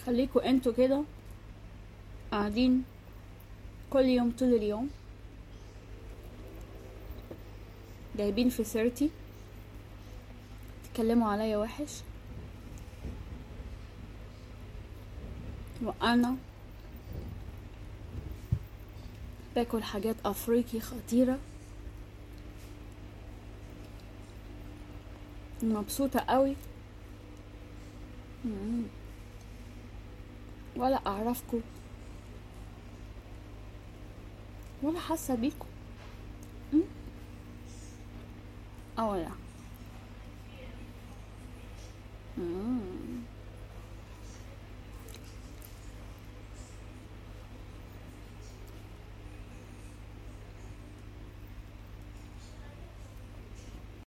خليكوا انتوا كده قاعدين كل يوم طول اليوم جايبين في سيرتي تتكلموا عليا وحش وانا باكل حاجات افريقي خطيره مبسوطه قوي مم. ولا اعرفكم ولا حاسه بيكم مم. اه ولا